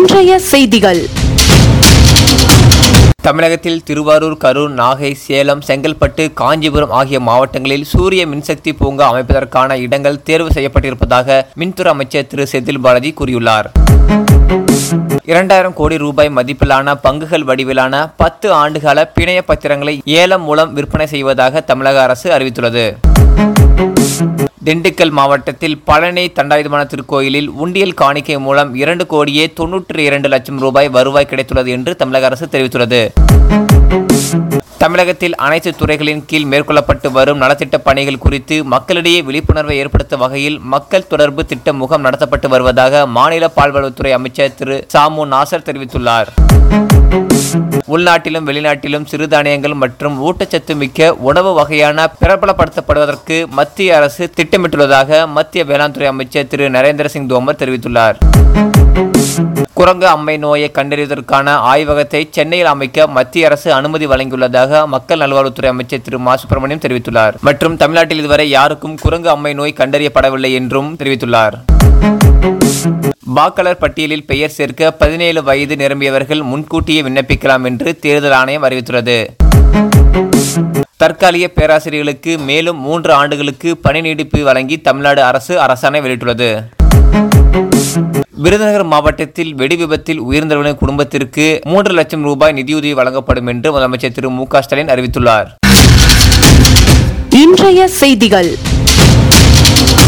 இன்றைய செய்திகள் தமிழகத்தில் திருவாரூர் கரூர் நாகை சேலம் செங்கல்பட்டு காஞ்சிபுரம் ஆகிய மாவட்டங்களில் சூரிய மின்சக்தி பூங்கா அமைப்பதற்கான இடங்கள் தேர்வு செய்யப்பட்டிருப்பதாக மின்துறை அமைச்சர் திரு செந்தில் பாலாஜி கூறியுள்ளார் இரண்டாயிரம் கோடி ரூபாய் மதிப்பிலான பங்குகள் வடிவிலான பத்து ஆண்டுகால பிணைய பத்திரங்களை ஏலம் மூலம் விற்பனை செய்வதாக தமிழக அரசு அறிவித்துள்ளது திண்டுக்கல் மாவட்டத்தில் பழனி தண்டாயுதமான திருக்கோயிலில் உண்டியல் காணிக்கை மூலம் இரண்டு கோடியே தொன்னூற்றி இரண்டு லட்சம் ரூபாய் வருவாய் கிடைத்துள்ளது என்று தமிழக அரசு தெரிவித்துள்ளது தமிழகத்தில் அனைத்து துறைகளின் கீழ் மேற்கொள்ளப்பட்டு வரும் நலத்திட்ட பணிகள் குறித்து மக்களிடையே விழிப்புணர்வை ஏற்படுத்தும் வகையில் மக்கள் தொடர்பு திட்ட முகாம் நடத்தப்பட்டு வருவதாக மாநில பால்வளத்துறை அமைச்சர் திரு சாமு நாசர் தெரிவித்துள்ளார் உள்நாட்டிலும் வெளிநாட்டிலும் சிறுதானியங்கள் மற்றும் ஊட்டச்சத்து மிக்க உணவு வகையான பிரபலப்படுத்தப்படுவதற்கு மத்திய அரசு திட்டமிட்டுள்ளதாக மத்திய வேளாண் துறை அமைச்சர் திரு நரேந்திர சிங் தோமர் தெரிவித்துள்ளார் குரங்கு அம்மை நோயை கண்டறிவதற்கான ஆய்வகத்தை சென்னையில் அமைக்க மத்திய அரசு அனுமதி வழங்கியுள்ளதாக மக்கள் நல்வாழ்வுத்துறை அமைச்சர் திரு மா சுப்பிரமணியம் தெரிவித்துள்ளார் மற்றும் தமிழ்நாட்டில் இதுவரை யாருக்கும் குரங்கு அம்மை நோய் கண்டறியப்படவில்லை என்றும் தெரிவித்துள்ளார் வாக்காளர் பட்டியலில் பெயர் சேர்க்க பதினேழு வயது நிரம்பியவர்கள் முன்கூட்டியே விண்ணப்பிக்கலாம் என்று தேர்தல் ஆணையம் அறிவித்துள்ளது தற்காலிக பேராசிரியர்களுக்கு மேலும் மூன்று ஆண்டுகளுக்கு பணி நீடிப்பு வழங்கி தமிழ்நாடு அரசு அரசாணை வெளியிட்டுள்ளது விருதுநகர் மாவட்டத்தில் வெடி விபத்தில் உயிர்ந்தவர்களின் குடும்பத்திற்கு மூன்று லட்சம் ரூபாய் நிதியுதவி வழங்கப்படும் என்று முதலமைச்சர் திரு மு க ஸ்டாலின் அறிவித்துள்ளார் இன்றைய செய்திகள்